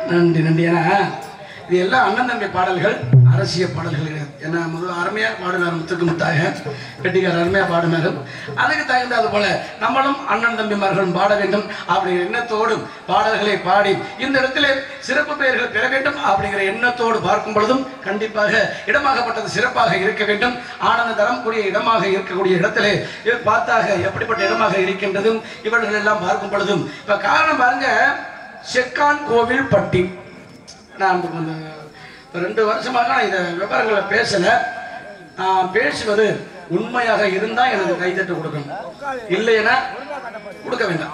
நன்றி நன்றி ஏன்னா இது எல்லாம் அண்ணன் தம்பி பாடல்கள் அரசியல் பாடல்கள் கிடையாது ஏன்னா முதல்ல அருமையா பாடுனார் முத்துக்கு முத்தாக வெட்டிக்கார் அருமையா பாடுனார் அதுக்கு தகுந்தது போல நம்மளும் அண்ணன் தம்பிமார்களும் பாட வேண்டும் அப்படிங்கிற எண்ணத்தோடும் பாடல்களை பாடி இந்த இடத்துல சிறப்பு பெயர்கள் பெற வேண்டும் அப்படிங்கிற எண்ணத்தோடு பார்க்கும் பொழுதும் கண்டிப்பாக இடமாகப்பட்டது சிறப்பாக இருக்க வேண்டும் ஆனந்த தரக்கூடிய இடமாக இருக்கக்கூடிய இடத்திலே இது பார்த்தாக எப்படிப்பட்ட இடமாக இருக்கின்றதும் இவர்கள் எல்லாம் பார்க்கும் பொழுதும் இப்ப காரணம் பாருங்க செக்கான் கோவில் பட்டி நான் இப்ப கொஞ்சம் இப்ப ரெண்டு வருஷமாக நான் இதை விவரங்களை பேசல நான் பேசுவது உண்மையாக இருந்தா எனக்கு கைதட்டு கொடுக்கணும் இல்லைன்னா கொடுக்க வேண்டாம்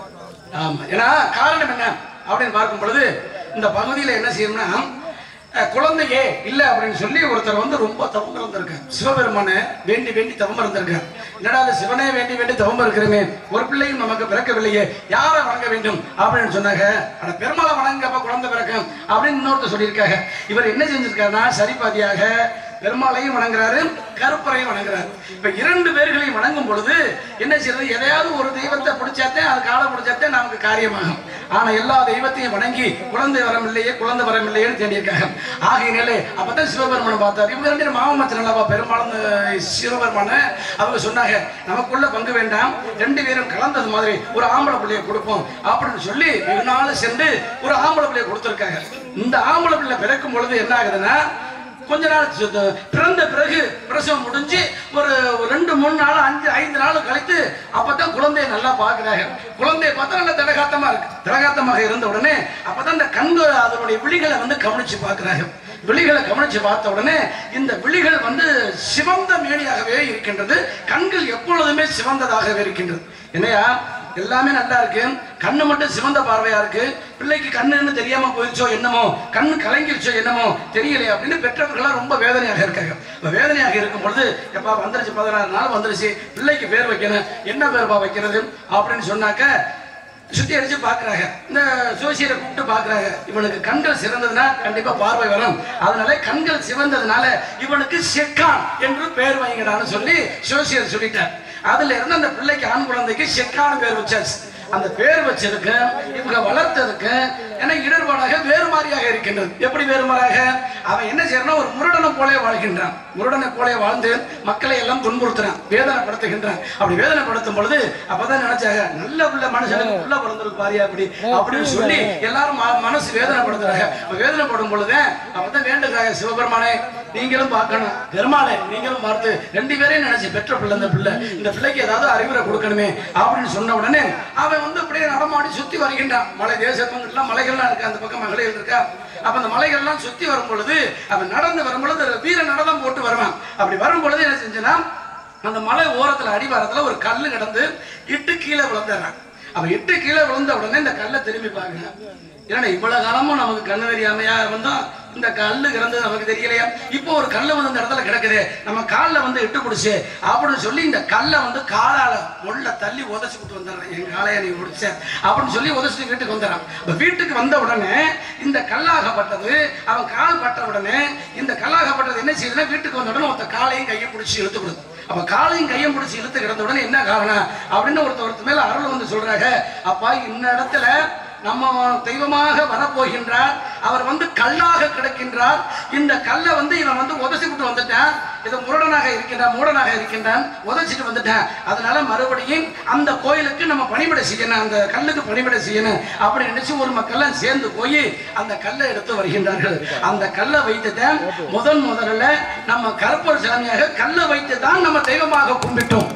ஆமா ஏன்னா காரணம் என்ன அப்படின்னு பார்க்கும் பொழுது இந்த பகுதியில் என்ன செய்யணும்னா அஹ், குழந்தையே இல்லை அப்படின்னு சொல்லி ஒருத்தர் வந்து ரொம்ப தவம் இருந்திருக்கார் சிவபெருமானை வேண்டி வேண்டி தவம் இருந்திருக்கார் என்னடா அது சிவனே வேண்டி வேண்டி தவம் இருக்கிறமே ஒரு பிள்ளையும் நமக்கு பிறக்கவில்லையே யாரை வணங்க வேண்டும் அப்படின்னு சொன்னாங்க அட பெருமாளை வணங்கப்ப குழந்தை பிறக்கும் அப்படின்னு இன்னொருத்தர் சொல்லியிருக்காங்க இவர் என்ன செஞ்சிருக்காருன்னா சரிபாதியாக பெருமாளையும் வணங்குறாரு கருப்பரையும் வணங்குறாரு இப்ப இரண்டு பேர்களையும் வணங்கும் பொழுது என்ன செய்யறது எதையாவது ஒரு தெய்வத்தை பிடிச்சாத்தே அது காலை பிடிச்சாத்தே நமக்கு காரியமாகும் ஆனா எல்லா தெய்வத்தையும் வணங்கி குழந்தை வரம் இல்லையே குழந்தை வரம் இல்லையேன்னு தேடியிருக்காங்க ஆகையினாலே அப்பதான் சிவபெருமனை பார்த்தார் இவங்க ரெண்டு மாமச்சன் அல்லவா பெரும்பாலும் சிவபெருமான அவங்க சொன்னாங்க நமக்குள்ள பங்கு வேண்டாம் ரெண்டு பேரும் கலந்தது மாதிரி ஒரு ஆம்பளை பிள்ளையை கொடுப்போம் அப்படின்னு சொல்லி வெகு நாள் சென்று ஒரு ஆம்பளை பிள்ளையை கொடுத்துருக்காங்க இந்த ஆம்பளை பிள்ளை பிறக்கும் பொழுது என்ன ஆகுதுன்னா கொஞ்ச நாள் சு- பிறந்த பிறகு பிரசவம் முடிஞ்சு ஒரு ஒரு ரெண்டு மூணு நாள் அஞ்சு ஐந்து நாள் கழித்து அப்பதான் குழந்தையை நல்லா பார்க்கிறாங்க குழந்தையை பார்த்தா நல்ல திடகாத்தமா இருக்கு திடகாத்தமாக இருந்த உடனே அப்பதான் இந்த கண்கள் அதனுடைய விழிகளை வந்து கவனிச்சு பார்க்கிறாங்க விழிகளை கவனிச்சு பார்த்த உடனே இந்த விழிகள் வந்து சிவந்த மேனியாகவே இருக்கின்றது கண்கள் எப்பொழுதுமே சிவந்ததாகவே இருக்கின்றது என்னையா எல்லாமே நல்லா இருக்கு கண்ணு மட்டும் சிவந்த பார்வையா இருக்கு பிள்ளைக்கு கண்ணுன்னு தெரியாம போயிடுச்சோ என்னமோ கண்ணு கலங்கிருச்சோ என்னமோ தெரியலையே அப்படின்னு பெற்றவர்களாம் ரொம்ப வேதனையாக இருக்காங்க இப்ப வேதனையாக இருக்கும் பொழுது எப்பா வந்துருச்சு பதினாறு நாள் வந்துருச்சு பிள்ளைக்கு பேர் வைக்கணும் என்ன பேர்ப்பா வைக்கிறது அப்படின்னு சொன்னாக்க சுத்தி அடிச்சு பாக்குறாங்க இந்த ஜோசியரை கூப்பிட்டு பாக்குறாங்க இவனுக்கு கண்கள் சிறந்ததுன்னா கண்டிப்பா பார்வை வரும் அதனால கண்கள் சிவந்ததுனால இவனுக்கு செக்கான் என்று பேர் வைங்கடான்னு சொல்லி ஜோசியர் சொல்லிட்டார் அதுல இருந்து அந்த பிள்ளைக்கு ஆண் குழந்தைக்கு செக்கான் பேர் வச்சாச்சு அந்த பேர் வச்சதுக்கு இவங்க வளர்த்ததுக்கு ஏன்னா இடர்பாடாக வேறு மாதிரியாக இருக்கின்றது எப்படி வேறு மாறாக அவன் என்ன செய்யறான் ஒரு முரடனை போலே வாழ்கின்றான் முரடனை போலே வாழ்ந்து மக்களை எல்லாம் துன்புறுத்துறான் வேதனைப்படுத்துகின்றான் அப்படி வேதனைப்படுத்தும் பொழுது அப்பதான் நினைச்சாங்க நல்ல உள்ள மனுஷனுக்கு உள்ள பிறந்திருக்கு பாரியா அப்படி அப்படின்னு சொல்லி எல்லாரும் ம- மனசு வேதனைப்படுத்துறாங்க அப்ப வேதனைப்படும் பொழுது அப்பதான் வேண்டுகிறாங்க சிவபெருமானே நீங்களும் பார்க்கணும் பெருமாளே நீங்களும் பார்த்து ரெண்டு பேரையும் நினைச்சு பெற்ற பிள்ளை இந்த பிள்ளை இந்த பிள்ளைக்கு ஏதாவது அறிவுரை கொடுக்கணுமே அப்படின்னு சொன்ன உடனே அவன் வந்து அப்படியே நடமாடி சுத்தி வருகின்றான் மலை தேசத்துலாம் மலைகள்லாம் இருக்கு அந்த பக்கம் மலைகள் இருக்கா அப்ப அந்த மலைகள்லாம் சுத்தி வரும் பொழுது அவன் நடந்து வரும் பொழுது வீர நடனம் போட்டு வருவான் அப்படி வரும் பொழுது என்ன செஞ்சனா அந்த மலை ஓரத்துல அடிவாரத்துல ஒரு கல்லு கிடந்து இட்டு கீழே விழுந்துடுறான் அப்ப இட்டு கீழே விழுந்த உடனே இந்த கல்லை திரும்பி பாக்குறான் ஏன்னா இவ்வளவு காலமும் நமக்கு கண்ணு தெரியாமையா இருந்தோம் இந்த கல்லு கிடந்தது நமக்கு தெரியலையா இப்போ ஒரு கல்லு வந்து இந்த இடத்துல கிடக்குது நம்ம காலில் வந்து இட்டு பிடிச்சு அப்படின்னு சொல்லி இந்த கல்லை வந்து காலால முள்ள தள்ளி உதச்சு விட்டு வந்துடுறேன் என் காலையை நீ முடிச்ச அப்படின்னு சொல்லி உதச்சிட்டு வீட்டுக்கு வந்துடுறான் இப்போ வீட்டுக்கு வந்த உடனே இந்த கல்லாகப்பட்டது அவன் கால் பட்ட உடனே இந்த கல்லாகப்பட்டது என்ன செய்யுதுன்னா வீட்டுக்கு வந்த உடனே ஒருத்த காலையும் கையை பிடிச்சி இழுத்து கொடுது அப்ப காலையும் கையும் பிடிச்சி இழுத்து கிடந்த உடனே என்ன காரணம் அப்படின்னு ஒருத்தர் ஒருத்தர் மேல அருள் வந்து சொல்றாங்க அப்பா இந்த இடத்துல நம்ம தெய்வமாக வரப்போகின்றார் அவர் வந்து கல்லாக கிடக்கின்றார் இந்த கல்லை வந்து இவன் வந்து உதச்சிட்டு வந்துட்டான் இது முரடனாக இருக்கின்றான் மூடனாக இருக்கின்றான் உதச்சிட்டு வந்துட்டான் அதனால மறுபடியும் அந்த கோயிலுக்கு நம்ம பணிபடை செய்யணும் அந்த கல்லுக்கு பணிபடை செய்யணும் அப்படி நினைச்சு ஒரு மக்கள்லாம் சேர்ந்து போய் அந்த கல்லை எடுத்து வருகின்றார்கள் அந்த கல்லை வைத்துதான் முதன் முதல்ல நம்ம கருப்பர் சாமியாக கல்லை வைத்து தான் நம்ம தெய்வமாக கும்பிட்டோம்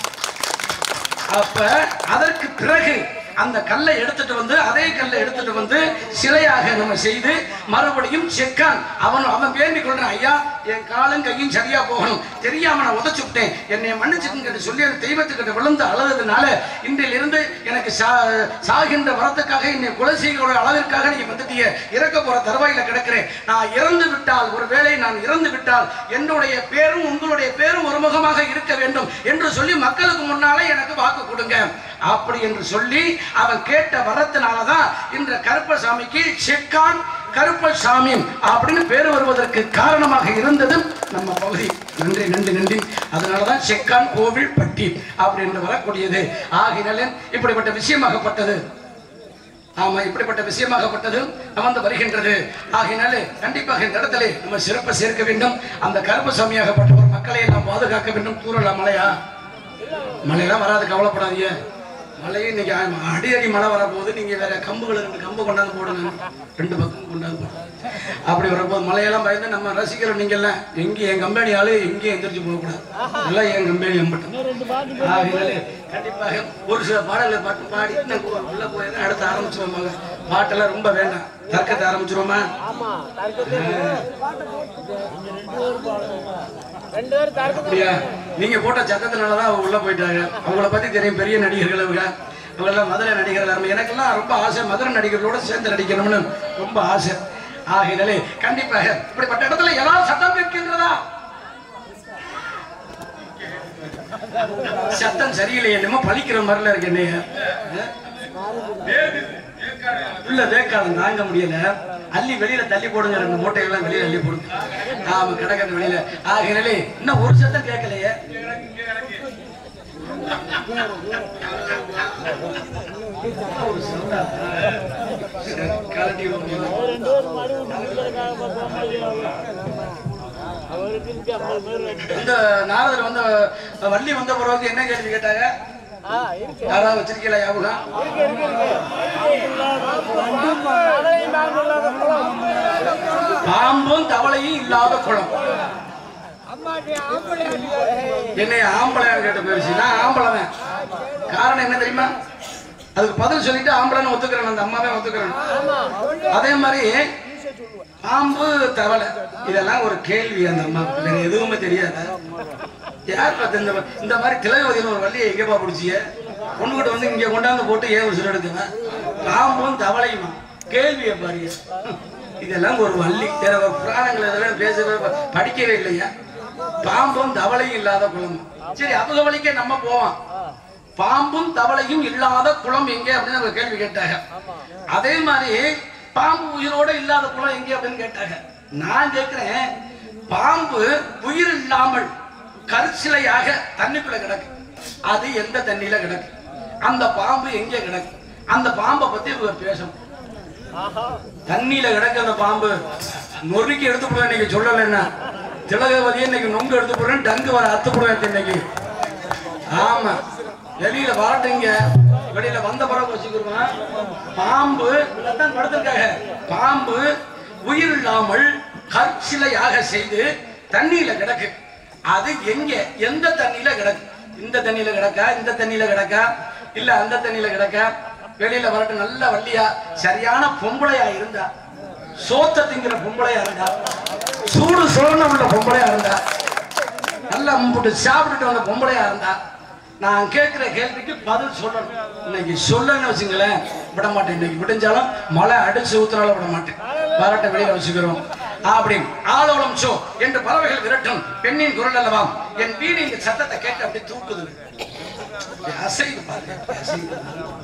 அப்ப அதற்கு பிறகு அந்த கல்லை எடுத்துட்டு வந்து அதே கல்லை எடுத்துட்டு வந்து சிலையாக நம்ம செய்து மறுபடியும் செக்கான் அவன் அவன் வேண்டிக் கொள்றான் ஐயா என் காலும் கையும் சரியா போகணும் தெரியாம நான் உதச்சு விட்டேன் என்னை மன்னிச்சுக்குங்க சொல்லி அந்த தெய்வத்துக்கிட்ட விழுந்து அழுததுனால இன்றிலிருந்து எனக்கு சா- சாகின்ற வரத்துக்காக என்னை கொலை செய்கிற அளவிற்காக நீங்க வந்துட்டீங்க இறக்க போற தருவாயில கிடக்கிறேன் நான் இறந்து விட்டால் ஒருவேளை நான் இறந்து விட்டால் என்னுடைய பேரும் உங்களுடைய பேரும் ஒருமுகமாக இருக்க வேண்டும் என்று சொல்லி மக்களுக்கு முன்னாலே எனக்கு வாக்கு கொடுங்க அப்படி என்று சொல்லி அவன் கேட்ட வரத்தினாலதான் இன்ற கருப்பசாமிக்கு செக்கான் கருப்பசாமி அப்படின்னு பேர் வருவதற்கு காரணமாக இருந்ததும் நம்ம பகுதி நன்றி நன்றி நன்றி அதனாலதான் செக்கான் கோவில் பட்டி அப்படின்னு வரக்கூடியது ஆகினாலே இப்படிப்பட்ட விஷயமாகப்பட்டது ஆமா இப்படிப்பட்ட விஷயமாகப்பட்டது அமர்ந்து வருகின்றது ஆகையினாலே கண்டிப்பாக இந்த இடத்துல நம்ம சிறப்பை சேர்க்க வேண்டும் அந்த கருப்பசாமியாகப்பட்ட ஒரு மக்களை எல்லாம் பாதுகாக்க வேண்டும் தூரலா மழையா மழையெல்லாம் வராது கவலைப்படாதீங்க மழையே இன்னைக்கு ஆ- அடி அடி மழை வரப்போகுது நீங்க வேற கம்புகள் ரெண்டு கம்பு கொண்டாந்து போடுங்க ரெண்டு பக்கம் கொண்டாந்து போடுங்க அப்படி வரப்போது மழையெல்லாம் பயந்து நம்ம ரசிக்கிறோம் நீங்க எல்லாம் எங்க என் கம்பெனி ஆளு எங்கேயும் எந்திரிச்சு போகக்கூடாது எல்லாம் என் கம்பெனி மட்டும் ஆகையினாலே கண்டிப்பாக ஒரு சில பாடல்களை பாட்டு பாடி இன்னும் கு- உள்ள போய் அடுத்து ஆரம்பிச்சிருவாங்க பாட்டெல்லாம் ரொம்ப வேண்டாம் தர்க்கத்தை ஆரம்பிச்சிருவோமா அப்படியா நீங்க போட்ட சத்தத்தினாலதான் அவங்க உள்ள போயிட்டாங்க அவங்கள பத்தி தெரியும் பெரிய நடிகர்கள் அவங்க அவங்க எல்லாம் மதுரை நடிகர்கள் நம்ம எனக்கெல்லாம் ரொம்ப ஆசை மதுரை நடிகர்களோட சேர்ந்து நடிக்கணும்னு ரொம்ப ஆசை ஆகையினாலே கண்டிப்பாக இப்படிப்பட்ட இடத்துல ஏதாவது சத்தம் கேட்கின்றதா சத்தம் சரியில்லை என்னமோ பழிக்கிற மாதிரில இருக்கு என்னைய உள்ள வேக்காலம் தாங்க முடியல அள்ளி வெளியில தள்ளி போடுங்க ரெண்டு மூட்டையெல்லாம் வெளியில அள்ளி போடுங்க ஆமா கிடக்கிறது வெளியில ஆகையினாலே இன்னும் ஒரு சத்தம் கேட்கலையே ஒரு சத்தா? சரி, கழட்டி விடுங்க. இந்த நாரதர் வந்து வள்ளி வந்த பிறகு என்ன கேள்வி கேட்டாங்க யாராவது வச்சிருக்கீங்களா ஞாபகம் பாம்பும் தவளையும் இல்லாத குளம் என்னை ஆம்பளையான்னு கேட்ட போயிருச்சு நான் ஆம்பளவன் காரணம் என்ன தெரியுமா அதுக்கு பதில் சொல்லிட்டு ஆம்பளைன்னு ஒத்துக்கிறேன் அந்த அம்மாவே ஒத்துக்கிறேன் அதே மாதிரி பாம்பு தவளை இதெல்லாம் ஒரு கேள்வி அந்த அம்மா வேற எதுவுமே தெரியாத யார் பார்த்து இந்த இந்த மாதிரி திலகவதியில் ஒரு வள்ளியை எங்கேப்பா பிடிச்சிய பொண்ணுகிட்ட வந்து இங்க கொண்டாந்து போட்டு ஏன் ஒரு சில எடுக்குவேன் பாம்பும் தவளையுமா கேள்வியை பாருங்க இதெல்லாம் ஒரு வள்ளி வேற ஒரு புராணங்கள் இதெல்லாம் பேசவே படிக்கவே இல்லையா பாம்பும் தவளையும் இல்லாத குளம் சரி அவங்க வழிக்கே நம்ம போவோம் பாம்பும் தவளையும் இல்லாத குளம் எங்கே அப்படின்னு அவங்க கேள்வி கேட்டாங்க அதே மாதிரி பாம்பு உயிரோட இல்லாத குளம் எங்கே அப்படின்னு கேட்டாங்க நான் கேட்கிறேன் பாம்பு உயிர் இல்லாமல் கருச்சிலையாக தண்ணிக்குள்ள கிடக்கு அது எந்த தண்ணியில கிடக்கு அந்த பாம்பு எங்கே கிடக்கு அந்த பாம்பை பத்தி இவங்க பேசணும் தண்ணியில கிடக்கு அந்த பாம்பு நொறுக்கி எடுத்து போடுவேன் இன்னைக்கு சொல்லலைன்னா திலகவதியை இன்னைக்கு நொங்கு எடுத்து போடுறேன் டங்கு வர அத்து போடுவேன் இன்னைக்கு ஆமா வெளியில வரட்டுங்க வெளியில வந்த பிறகு வச்சுக்கிருவான் பாம்பு தான் படுத்திருக்காங்க பாம்பு உயிர் இல்லாமல் கற்சிலையாக செய்து தண்ணியில கிடக்கு அது எங்க எந்த தண்ணியில கிடக்கு இந்த தண்ணியில கிடக்கா இந்த தண்ணியில கிடக்கா இல்ல அந்த தண்ணியில கிடக்கா வெளியில வரட்டும் நல்ல வள்ளியா சரியான பொம்பளையா இருந்தா சோத்த திங்கிற பொம்பளையா இருந்தா சூடு சோழன உள்ள பொம்பளையா இருந்தா நல்லா மும்பிட்டு சாப்பிட்டுட்டு வந்த பொம்பளையா இருந்தா நான் கேட்கிற கேள்விக்கு பதில் சொல்லணும் இன்னைக்கு சொல்லன்னு வச்சுங்களேன் விட மாட்டேன் இன்னைக்கு விடிஞ்சாலும் மழை அடிச்சு ஊத்துனாலும் விட மாட்டேன் வரட்ட வெளியில வச்சுக்கிறோம் அப்படி ஆளோளம் சோ என்று பறவைகள் விரட்டும் பெண்ணின் குரல் அல்லவா என் வீடு இந்த சத்தத்தை கேட்டு அப்படி தூக்குது அப்படி அசைது பாருங்க அப்படி அசைது.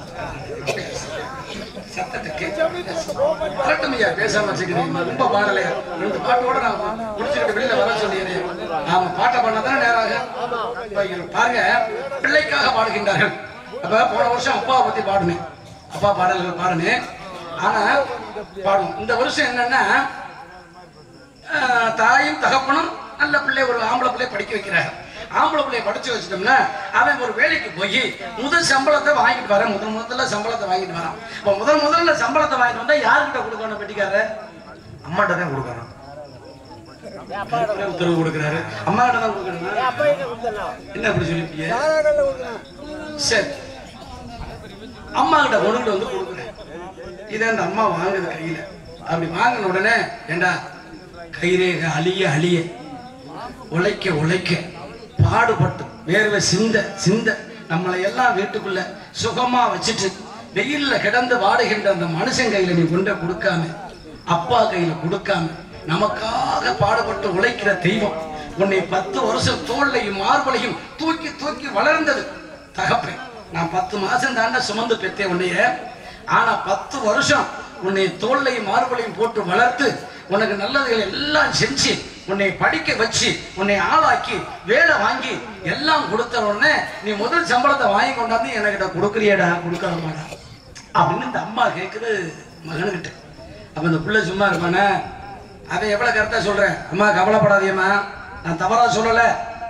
சத்தத்தை கேட்டு வரட்டும் ஐயா பேசாம வச்சுக்கிறீங்க ரொம்ப பாடலையா ரெண்டு பாட்டோட நான் முடிச்சுக்கிட்டு வெளியில வர சொல்லிடுறேன் நாம பாட்டை பண்ணதானே நேராக வைக்கிறோம். பாருங்க பிள்ளைக்காக பாடுகின்றார்கள் அப்ப போன வருஷம் அப்பாவை பத்தி பாடுனேன் அப்பா பாடல்கள் பாடுனேன் ஆனா பாடுவோம் இந்த வருஷம் என்னன்னா ஆஹ், தாயும் தகப்பனும் நல்ல பிள்ளை ஒரு ஆம்பளை பிள்ளை படிக்க வைக்கிறாங்க ஆம்பளை பிள்ளைய படிச்சு வச்சுட்டோம்னா அவன் ஒரு வேலைக்கு போய் முதல் சம்பளத்தை வாங்கிட்டு வரேன் முதல் முதல்ல சம்பளத்தை வாங்கிட்டு வரான் இப்போ முதல் முதல்ல சம்பளத்தை வாங்கிட்டு வந்தா யாருக்கிட்ட கொடுக்கணும் பெட்டிக்காரர் அம்மாட்ட தான் கொடுக்கணும் உத்தரவு கொடுக்குறாரு அம்மா கிட்ட தான் கொடுக்கணுமா என்ன அப்படி சொல்லிப்பீங்க சரி அம்மா கிட்ட கொண்டுட்டு வந்து கொடுக்குறேன் இதை அந்த அம்மா வாங்குது கையில அப்படி வாங்கின உடனே ஏண்டா கைரேக அழிய அழிய உழைக்க உழைக்க பாடுபட்டு வேர்வை சிந்த சிந்த நம்மளை எல்லாம் வீட்டுக்குள்ள சுகமா வச்சுட்டு வெயில்ல கிடந்து வாடுகின்ற அந்த மனுஷன் கையில நீ கொண்ட கொடுக்காம அப்பா கையில கொடுக்காம நமக்காக பாடுபட்டு உழைக்கிற தெய்வம் உன்னை பத்து வருஷம் தோல்லையும் மார்பலையும் தூக்கி தூக்கி வளர்ந்தது தகப்பேன் நான் பத்து மாசம் தாண்ட சுமந்து பெற்றேன் உன்னைய ஆனா பத்து வருஷம் உன்னை தோல்லையும் மார்பலையும் போட்டு வளர்த்து உனக்கு நல்லதுகள் எல்லாம் செஞ்சு உன்னை படிக்க வச்சு உன்னை ஆளாக்கி வேலை வாங்கி எல்லாம் கொடுத்த உடனே நீ முதல் சம்பளத்தை வாங்கி கொண்டாந்து என்கிட்ட கொடுக்குறியடா கொடுக்கறமாடா அப்படின்னு இந்த அம்மா கேட்குது மகனுக்கிட்ட அப்ப இந்த பிள்ளை சும்மா இருப்பானே அவன் எவ்வளவு கரெக்டா சொல்றேன் அம்மா கவலைப்படாதீம்மா நான் தவறா சொல்லல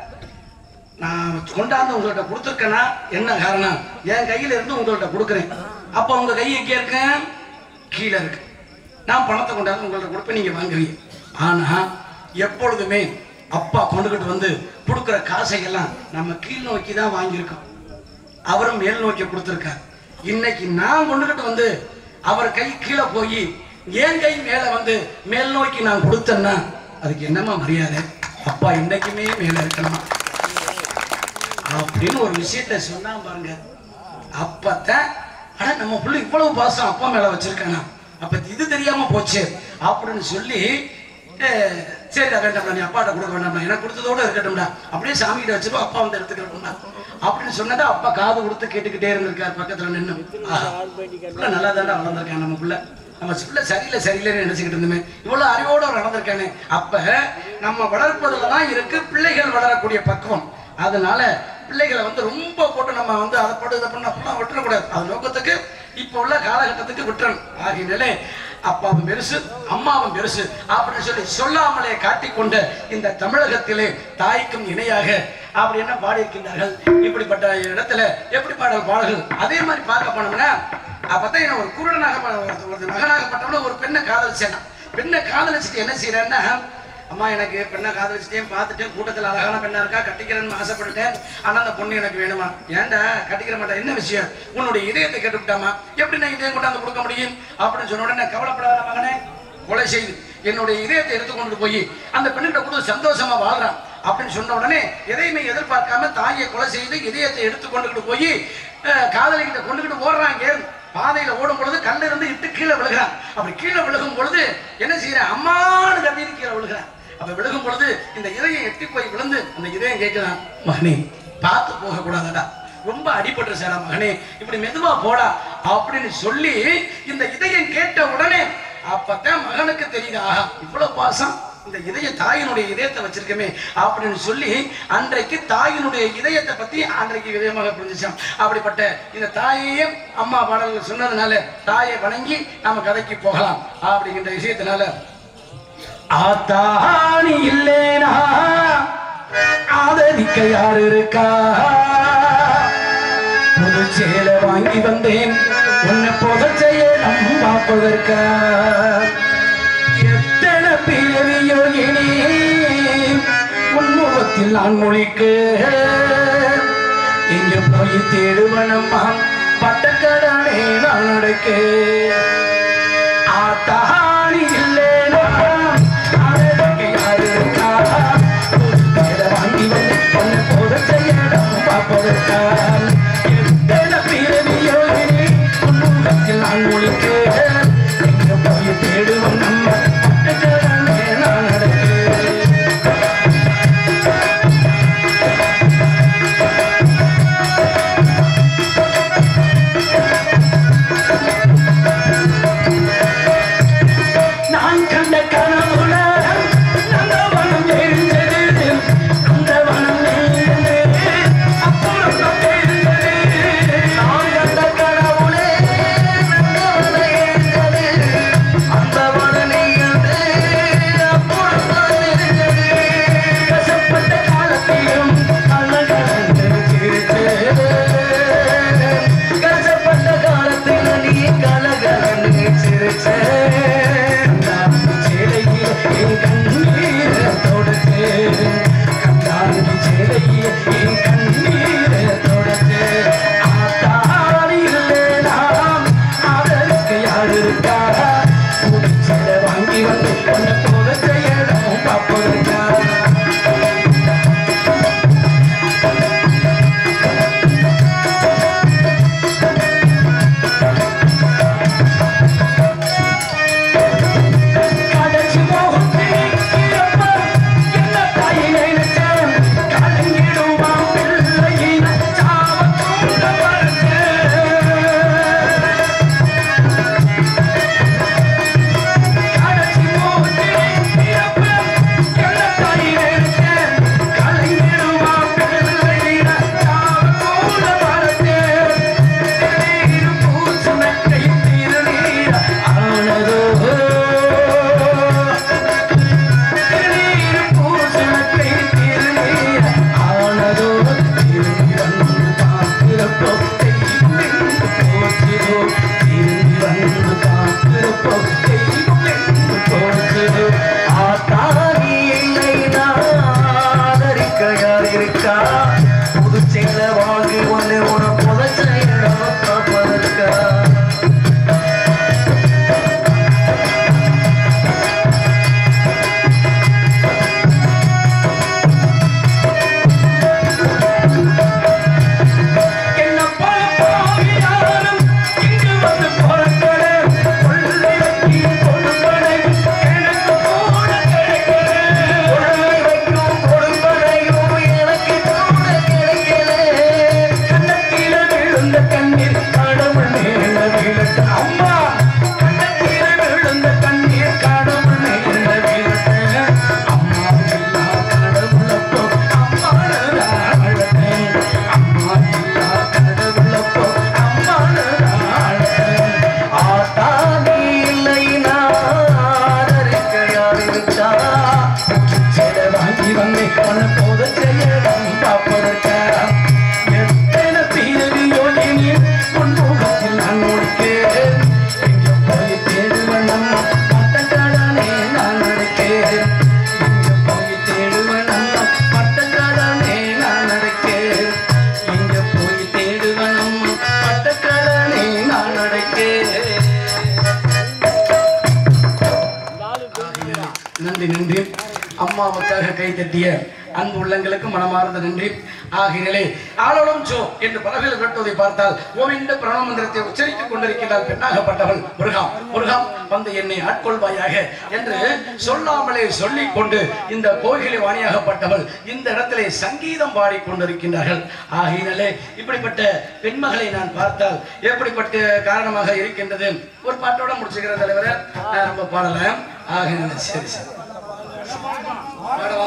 நான் கொண்டாந்து உங்கள்கிட்ட கொடுத்துருக்கேன்னா என்ன காரணம் என் கையில இருந்து உங்கள்கிட்ட கொடுக்குறேன் அப்ப உங்க கை எங்கே இருக்கு கீழே இருக்கு நான் பணத்தை கொண்டாந்து உங்கள்கிட்ட கொடுப்பேன் நீங்க வாங்குவீங்க ஆனா எப்பொழுதுமே அப்பா கொண்டுகிட்டு வந்து கொடுக்குற காசையெல்லாம் நம்ம கீழ் நோக்கி தான் வாங்கியிருக்கோம் அவரும் மேல் நோக்கி கொடுத்துருக்கார் இன்னைக்கு நான் கொண்டுகிட்டு வந்து அவர் கை கீழே போய் என் கை மேல வந்து மேல் நோக்கி நான் கொடுத்தேன்னா அதுக்கு என்னம்மா மரியாதை அப்பா இன்னைக்குமே மேல இருக்கணுமா அப்படின்னு ஒரு விஷயத்த சொன்னா பாருங்க அப்பத்தான் அட நம்ம புள்ள இவ்வளவு பாசம் அப்பா மேல வச்சிருக்கானா அப்ப இது தெரியாம போச்சு அப்படின்னு சொல்லி அஹ், சரிடா வேண்டாம்டா நீ அப்பாட்ட கொடுக்க வேண்டாம்டா எனக்கு கொடுத்ததோட இருக்கட்டும்டா அப்படியே சாமி கிட்ட வச்சிருவோம் அப்பா வந்து எடுத்துக்கிறோம்டா அப்படின்னு சொன்னதா அப்பா காது கொடுத்து கேட்டுக்கிட்டே இருந்திருக்காரு பக்கத்துல நின்று புள்ள நல்லா தாண்டா வளர்ந்துருக்கான் நம்ம புள்ள நம்ம பிள்ளை சரியில்லை சரியில்லைன்னு நினைச்சுக்கிட்டு இருந்தோமே இவ்வளவு அறிவோட வளர்ந்துருக்கானே அப்ப நம்ம வளர்ப்பதுல தான் இருக்கு பிள்ளைகள் வளரக்கூடிய பக்குவம் அதனால பிள்ளைகளை வந்து ரொம்ப போட்டு நம்ம வந்து அதை போட்டு இதை பண்ண அப்படிலாம் விட்டுறக்கூடாது அது நோக்கத்துக்கு இப்போ உள்ள காலகட்டத்துக்கு விட்டுறணும் ஆகினாலே அப்பாவும் பெருசு அம்மாவும் பெருசு அப்படின்னு சொல்லி சொல்லாமலே காட்டிக்கொண்ட இந்த தமிழகத்திலே தாய்க்கும் இணையாக அப்படி என்ன பாடியிருக்கின்றார்கள் இப்படிப்பட்ட இடத்துல எப்படி பாடல் பாடல்கள் அதே மாதிரி பார்க்க போனோம்னா அப்பதான் என்ன ஒரு குருடனாக ப- ஒரு- ஒரு மகனாகப்பட்டவன ஒரு பெண்ணை காதலிச்சேன் பெண்ணை காதலிச்சுட்டு என்ன செய்யறேன்னா அம்மா எனக்கு பெண்ணை காதலிச்சிட்டேன் பார்த்துட்டேன் கூட்டத்தில் அழகான பெண்ணா இருக்கா கட்டிக்கிறேன்னு ஆசைப்பட்டுட்டேன் ஆனா அந்த பொண்ணு எனக்கு வேணுமா ஏன்டா கட்டிக்கிற மாட்டேன் என்ன விஷயம் உன்னுடைய இதயத்தை கேட்டுவிட்டாமா எப்படி நான் இதயம் கொண்டாந்து கொடுக்க முடியும் அப்படின்னு சொன்ன உடனே கவலைப்படாத மகனே கொலை செய்து என்னுடைய இதயத்தை எடுத்து கொண்டு போய் அந்த பெண்ணிட்ட கூட சந்தோஷமா வாழ்றான் அப்படின்னு சொன்ன உடனே எதையுமே எதிர்பார்க்காம தாயை கொலை செய்து இதயத்தை எடுத்து கொண்டுகிட்டு போய் காதலிக்கிட்ட கொண்டுகிட்டு ஓடுறான் இங்கே இருந்து. பாதையில ஓடும் பொழுது கல்ல இருந்து இட்டு கீழே விழுகிறான் அப்படி கீழே விழுகும் பொழுது என்ன செய்யறான் அம்மானு கண்ணீர் கீழே விழுகிறான் அப்ப விழுகும் பொழுது இந்த இதயம் எட்டி போய் விழுந்து அந்த இதயம் கேட்கிறான் மகனே பார்த்து போக கூடாதடா ரொம்ப அடிபட்டு சாரா மகனே இப்படி மெதுவா போடா அப்படின்னு சொல்லி இந்த இதயம் கேட்ட உடனே அப்பதான் மகனுக்கு தெரியுது ஆஹா இவ்வளவு பாசம் இந்த இதய தாயினுடைய இதயத்தை வச்சிருக்கமே அப்படின்னு சொல்லி அன்றைக்கு தாயினுடைய இதயத்தை பத்தி அன்றைக்கு இதயமாக புரிஞ்சுச்சான் அப்படிப்பட்ட இந்த தாயையும் அம்மா பாடல்கள் சொன்னதுனால தாயை வணங்கி நாம கதைக்கு போகலாம் அப்படிங்கிற விஷயத்தினால ஆத்தாணி இல்லேனா ஆதரிக்க யார் இருக்கா புது சேலை வாங்கி வந்தேன் உன்னை புகழ் செய்ய நம் பார்ப்பதற்கா எத்தனை பிறவியோ இனி உன்முகத்தில் நான் மொழிக்கு இங்கு போய் தேடுவனம்மா பட்டக்கடனே நான் நடக்க ஆத்தாணி இல்லேனா அதற்கு யாரு இருக்கா புது வாங்கி வந்து உன்னை புகழ் செய்ய நம் பார்ப்பதற்கா எத்தனை பிறவியோ இனி உன்முகத்தில் நான் மொழிக்க இங்கு போய் தேடுவோம் நம்ம பட்டக்கடனே நான் நடக்க நான் கண்ட கனவுல நந்தவனம் எரிஞ்சது நந்தவனம் எரிந்தது அப்புறம் நான் தெரிந்தது நான் கண்ட கனவுல நந்தவனம் எரிந்தது நந்தவனம் நன்றி நன்றி அம்மாவுக்காக கை தட்டிய அன்பு உள்ளங்களுக்கு மனமார்ந்த நன்றி ஆகினாலே ஆளோളം சோ என்று பலகையில் கட்டுவதை பார்த்தால் ஓவிந்த பிரணவ மந்திரத்தை உச்சரித்துக் கொண்டிருக்கிறார் பெண்ணாகப்பட்டவள் முருகாம் முருகாம் வந்து என்னை ஆட்கொள்வாயாக என்று சொல்லாமலே சொல்லிக் கொண்டு இந்த கோயிலை வாணியாகப்பட்டவள் இந்த இடத்திலே சங்கீதம் பாடிக்கொண்டிருக்கின்றார்கள் ஆகையினாலே இப்படிப்பட்ட பெண்மகளை நான் பார்த்தால் எப்படிப்பட்ட காரணமாக இருக்கின்றது ஒரு பாட்டோட முடிச்சுக்கிற தலைவரை நான் ரொம்ப பாடல ஆகையினால சரி சரி பாடவா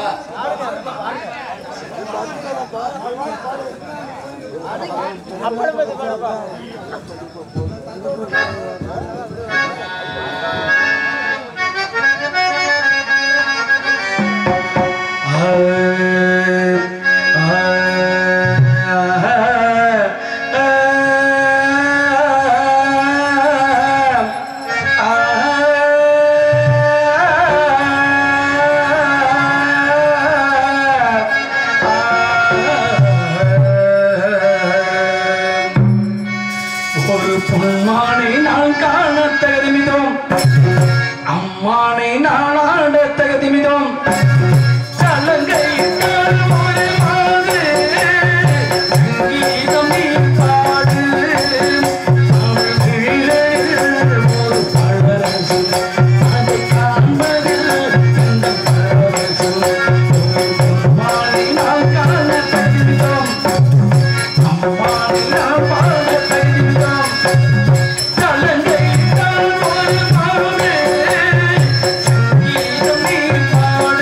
ஒரு பொன்மானை நான் காண தகுதிமிதோம் அம்மானை நான் ஆட தகுதிமிதோம் சலங்கையிட்டால் ஒரு மாது, சங்கீதம் நீ பாடு. தமிழ் கிளிகளில் ஒரு பழரசு, அதைக் காண்பதில் இந்த பரவசு. ஒரு பொன்மானை நான் காண தகுதிமிதோம் அம்மானை நான் பாட தகுதிமிதோம் கலங்கையிட்டால் ஒரு மாது, சங்கீதம் நீ பாடு.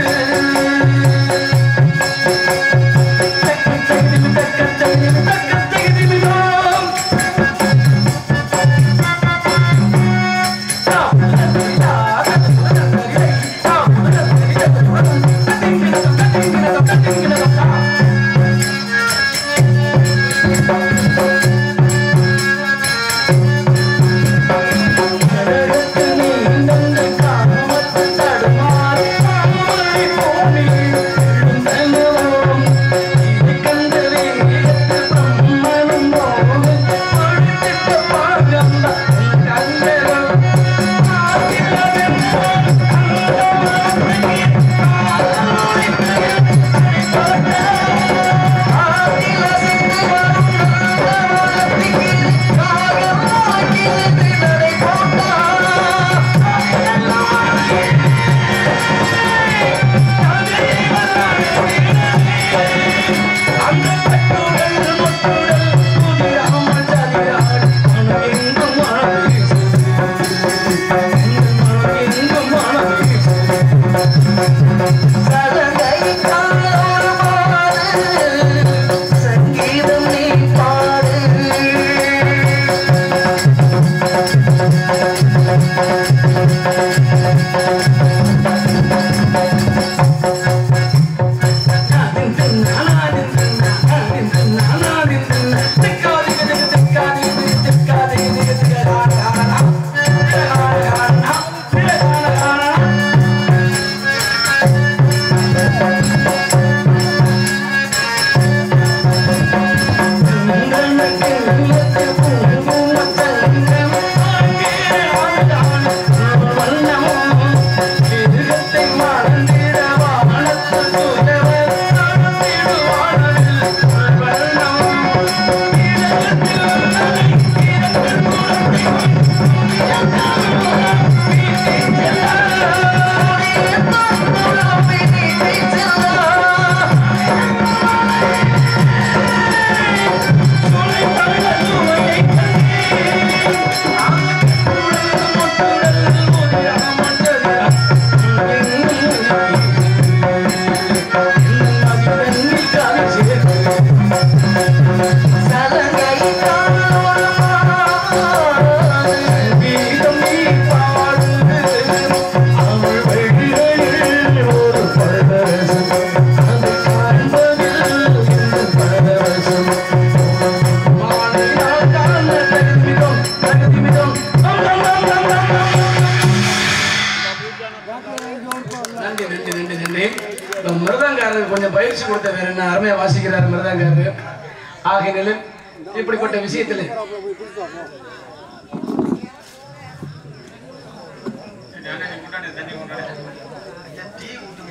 சங்கீதம் நீ பாடு நன்றி நன்றி நன்றி நன்றி இப்ப மிருதங்காரருக்கு கொஞ்சம் பயிற்சி கொடுத்த வேற என்ன அருமையா வாசிக்கிறார் மிருதங்காரரு ஆகையினால இப்படிப்பட்ட விஷயத்துல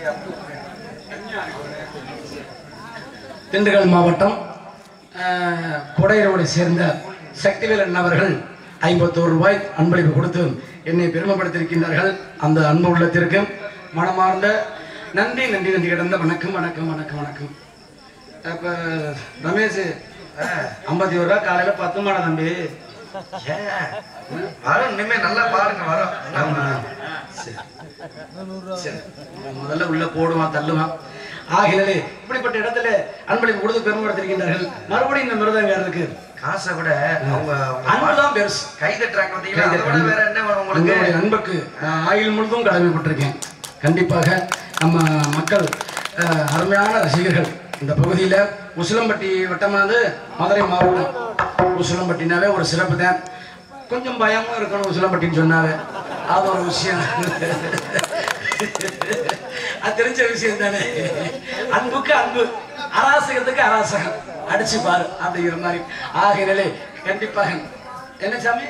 திண்டுக்கல் மாவட்டம் அஹ், கொடையரோடு சேர்ந்த சக்திவேல் அண்ணவர்கள் ஐம்பத்தோரு ரூபாய் அன்பளிப்பு கொடுத்து என்னை பெருமைப்படுத்தியிருக்கின்றார்கள் அந்த அன்பு உள்ளத்திற்கு மனமார்ந்த நன்றி நன்றி நன்றி கிடந்த வணக்கம் வணக்கம் வணக்கம் வணக்கம் அப்ப ரமேஷ் ஐம்பத்தி ஒரு ரூபா காலையில பத்து மாடா தம்பி ஏன் வரும் இனிமே நல்லா பாருங்க வரும் ஆமா. சரி. சரி. முதல்ல உள்ள போடுவான் தள்ளுவான் ஆகினாலே இப்படிப்பட்ட இடத்துல அன்பளிப்பு கொடுத்து பெருமைப்படுத்திருக்கின்றார்கள் மறுபடியும் இந்த மிருதங்காரருக்கு காசை விட அவங்க அன்புதான் பெருசு கை தட்டுறாங்க பாத்தீங்களா அதை விட வேற என்ன வேணும் உங்களுக்கு உங்களுடைய அன்புக்கு நான் ஆயுள் முழுதும் கடமைப்பட்டிருக்கேன் கண்டிப்பாக நம்ம மக்கள் அஹ், அருமையான ரசிகர்கள் இந்த பகுதியில் உசிலம்பட்டி வட்டமானது மதுரை மாவட்டம் உசிலம்பட்டினாவே ஒரு சிறப்பு தான் கொஞ்சம் பயமும் இருக்கணும் உசிலம்பட்டின்னு சொன்னாவே அது ஒரு விஷயம் அது தெரிஞ்ச விஷயம் தானே அன்புக்கு அன்பு அராசகத்துக்கு அராசகம் அடிச்சு பாரு அப்படிங்கிற மாதிரி ஆகையினாலே கண்டிப்பாக என்ன சாமி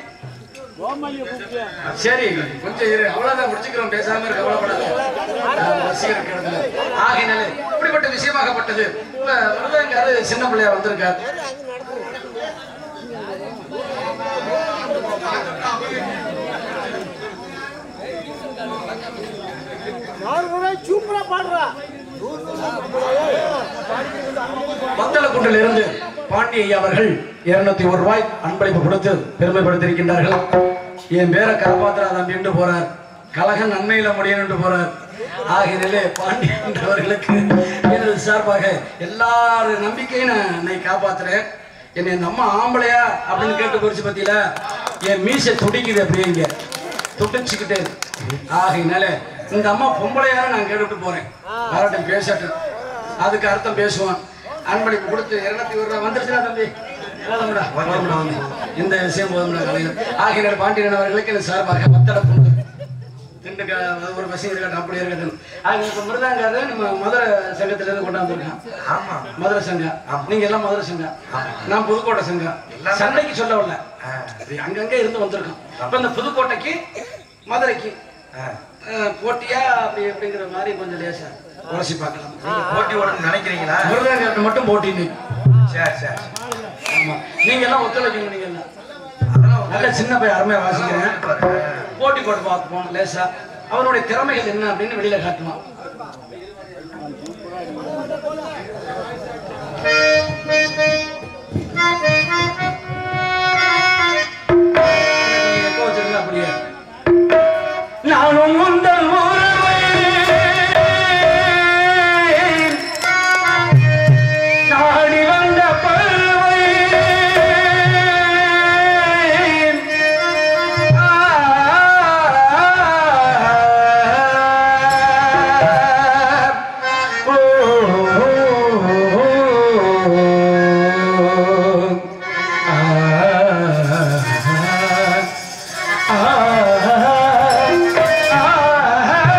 சரி கொஞ்சம் இரு அவ்வளவுதான் முடிச்சுக்கிறோம் பேசாம இருக்க கவலைப்படாத நான் ரசிகர் கிடந்தது ஆகையினாலே இப்படிப்பட்ட விஷயமாகப்பட்டது இப்ப மருதங்காரு சின்ன பிள்ளையா வந்திருக்கார் சூப்பரா பாடுறா வத்தலக்குண்டில் இருந்து பாண்டி ஐயா அவர்கள் இருநூத்தி ஒரு ரூபாய் அன்பளிப்பு கொடுத்து பெருமைப்படுத்தியிருக்கின்றார்கள் என் பேரை காப்பாத்திரா தம்பிட்டு போறார் கழகம் நன்மையில முடியணும்னு போறார் ஆகினாலே பாண்டி என்றவர்களுக்கு எனது சார்பாக எல்லாரு நம்பிக்கையும் நான் என்னை காப்பாத்துறேன் என்னை இந்த அம்மா ஆம்பளையா அப்படின்னு கேட்டு குறிச்சு பத்தியில என் மீசை துடிக்குது அப்படியே இங்க துடிச்சுக்கிட்டே ஆகையினால இந்த அம்மா பொம்பளையா நான் கேட்டுட்டு போறேன் வரட்டும் பேசட்டும் அதுக்கு அர்த்தம் பேசுவான் அன்பளிப்பு கொடுத்து இருநூத்தி ஒரு ரூபா வந்துருச்சுடா தம்பி போதும்டா, போதும்டா, வந்து. இந்த விஷயம் போதும்டா கலைஞர் ஆகிய பாண்டியன் அவர்களுக்கு எனக்கு சார்பாக பத்தடப்புண்டு திண்டுக்க ஒரு பசி இருக்கட்டும் அப்படி இருக்கட்டும் ஆகிய இப்ப மிருதாங்காரு நம்ம மதுரை சங்கத்துல இருந்து கொண்டாந்துருக்கேன் ஆமா மதுரை சங்கம் நீங்க எல்லாம் மதுரை சங்கம் நான் புதுக்கோட்டை சங்கம் எல்லாமே. சண்டைக்கு சொல்ல வரல ஆ. இது அங்கங்க இருந்து வந்திருக்கோம் அப்ப இந்த புதுக்கோட்டைக்கு மதுரைக்கு ஆ. அஹ், போட்டியா அப்படி அப்படிங்கிற மாதிரி கொஞ்சம் லேசா உரசி பார்க்கலாம் நீங்க போட்டி ஓடணும்னு நினைக்கிறீங்களா முருகன் மட்டும் போட்டி இன்னைக்கு. சரி சரி ஆமா நீங்க எல்லாம் ஒத்துழைக்கணும் நீங்க எல்லாம் அதெல்லாம் நல்ல சின்ன பையன் அருமையா வாசிக்கிறேன் பாரு. போட்டி போட்டு பார்ப்போம் லேசா அவனுடைய திறமைகள் என்ன அப்படின்னு வெளியில காட்டுவான் கொஞ்சம் echo வச்சிருங்க அப்படியே நானும் உந்தன் உறவை நாடி வந்த பறவை ஆ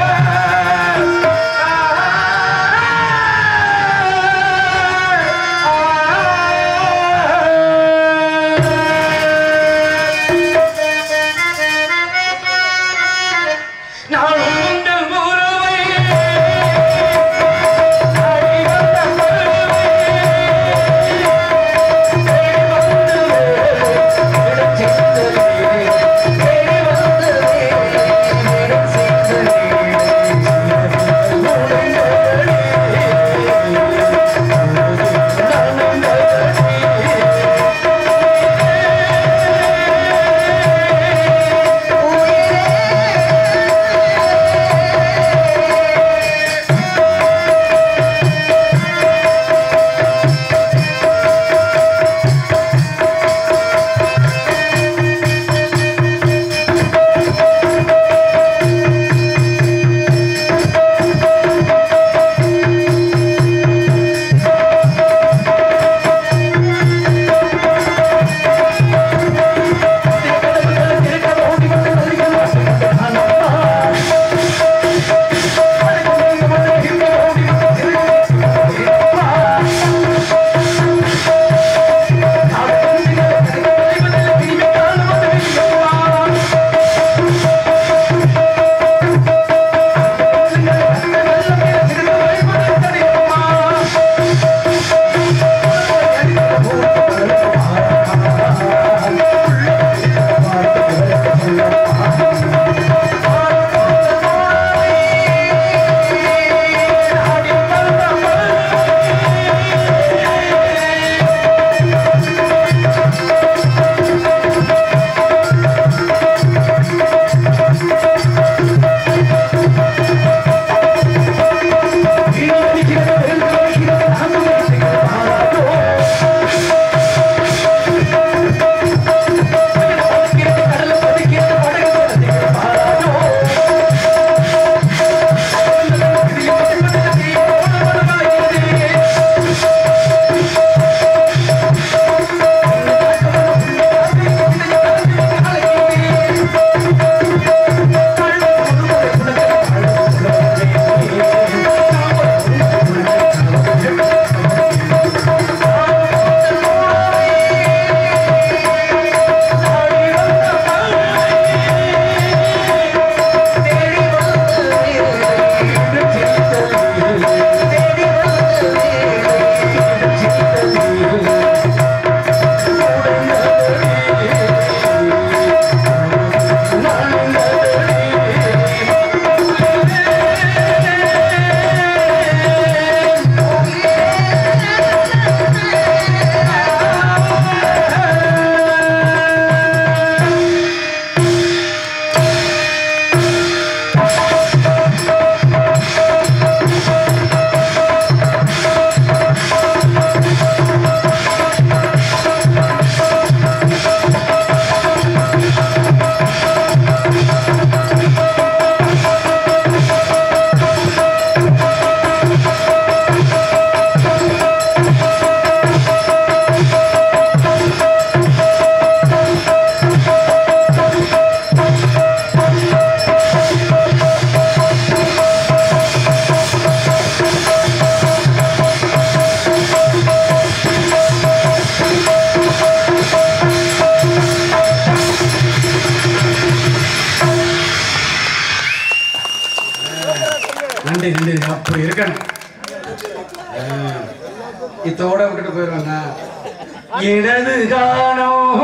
நன்றி நன்றி அப்படி இருக்கணும் ஆ, இத்தோட விட்டுட்டு போயிடுவாங்க இடது காணோம்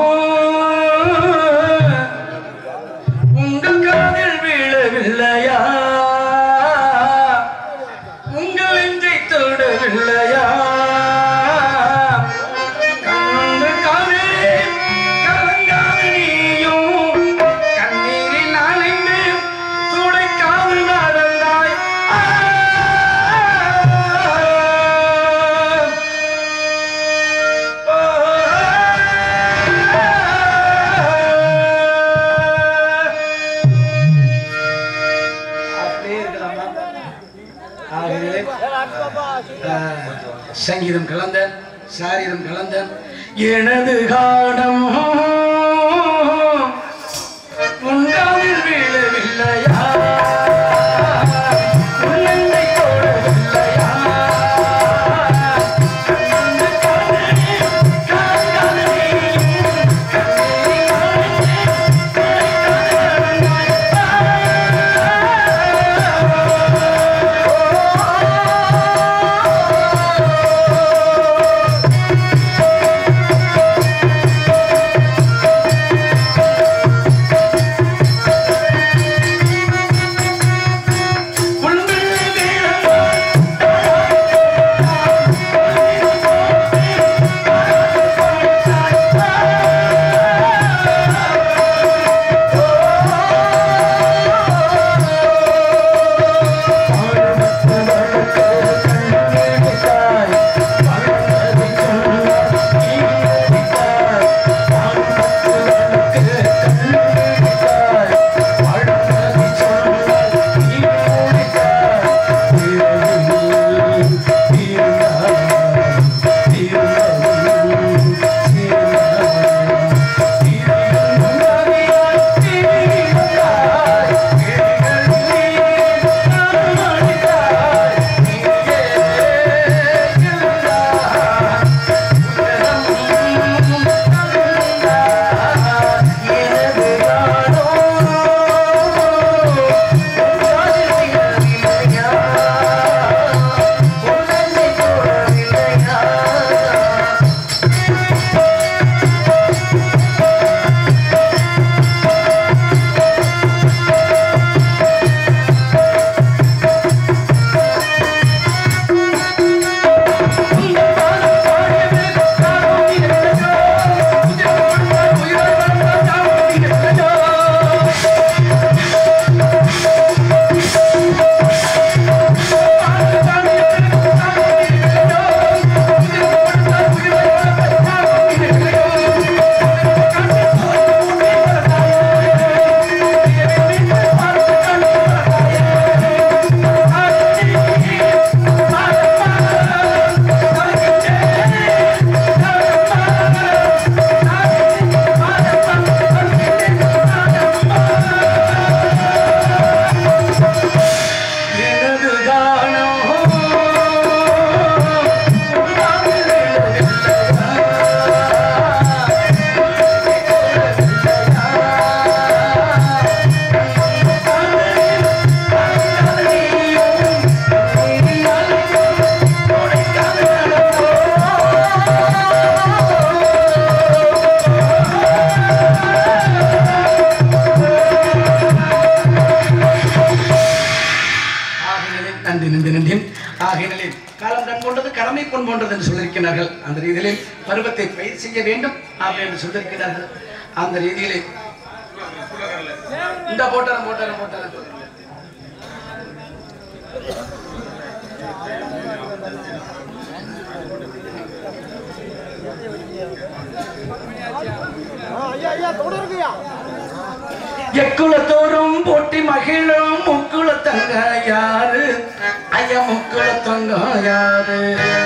உங்கள் காதில் விழவில்லையா உங்கள் நெஞ்சை தொடவில்லையா கண்ணு காதிலே கலங்காத நீயும் கண்ணீரில் நனைந்து துடைக்காது நடந்தாய் ஆ. அப்படியே இருக்கலாமா ஆகவே ஆஹ், சங்கீதம் கலந்த சாரீரம் கலந்த எனது காடம் உண்டாவில் வீழவில்லையா உள்ளங்கை தோடவில்லையா கண்ணு காதலே, காதலே, கண்ணீரை எனது கானம் ஆகையினாலே நன்றி நன்றி நன்றி ஆகையினாலே காலம் கண் போன்றது கடமை பொன் போன்றது என்று சொல்லியிருக்கிறார்கள் அந்த ரீதியிலே பருவத்தை பயிர் செய்ய வேண்டும் அப்படி என்று சொல்லியிருக்கிறார்கள் அந்த ரீதியிலே இந்த போட்டாரம் போட்டாரம் போட்டாரம் எக்குளத்தோறும் போட்டி மகிழும் முக்குளத்தங்க யாரு ஐயா முக்குளத்தங்க யாரு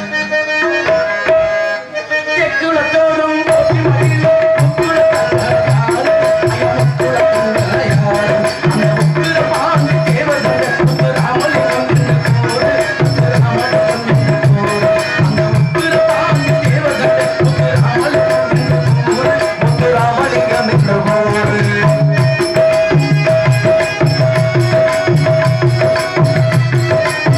எக்குளத்தோறும் போட்டி மகிழும் முக்குளத்தங்க யாரு ஐயா முக்குளத்தங்க யாரு அந்த முக்குள பாண்டு தேவதங்க முத்து ராமலிங்கம் என்ற கோடு முத்து ராமலிங்கம் என்ற கோடு அந்த முக்குள பாண்டு தேவதங்க முத்து ராமலிங்கம் என்ற கோடு முத்து ராமலிங்கம் என்ற கோடு ஆ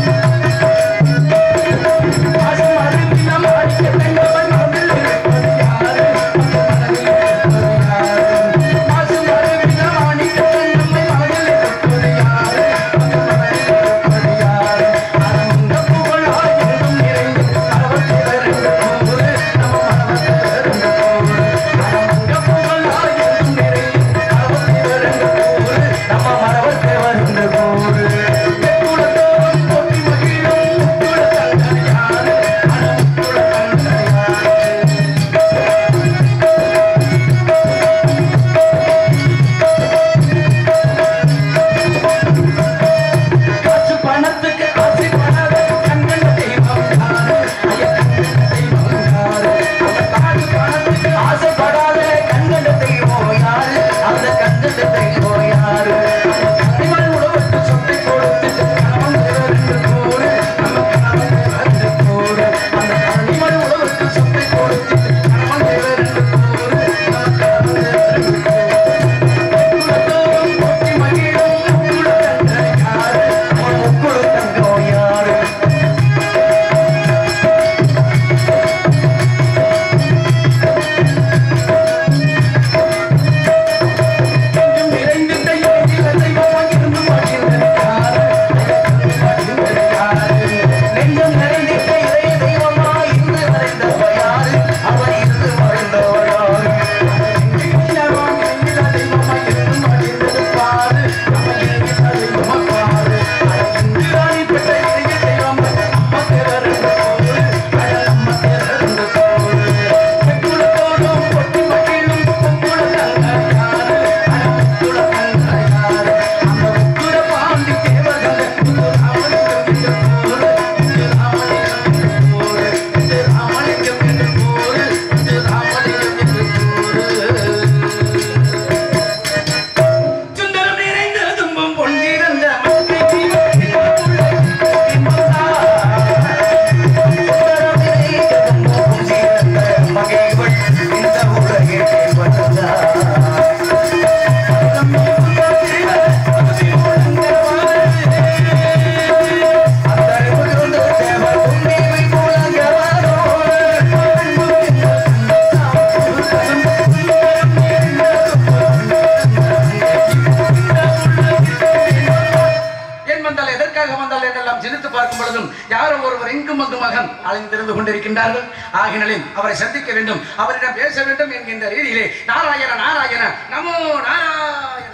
ஏன் வந்தால் எதற்காக வந்தால் என்றெல்லாம் சிந்தித்து பார்க்கும் பொழுதும் யாரோ ஒருவர் எங்கும் அங்குமாக அலைந்திருந்து கொண்டிருக்கின்றார்கள் ஆகினாலும் அவரை சந்திக்க வேண்டும் அவரிடம் பேச வேண்டும் என்கின்ற ரீதியிலே நாராயண நாராயண நமோ நாராயண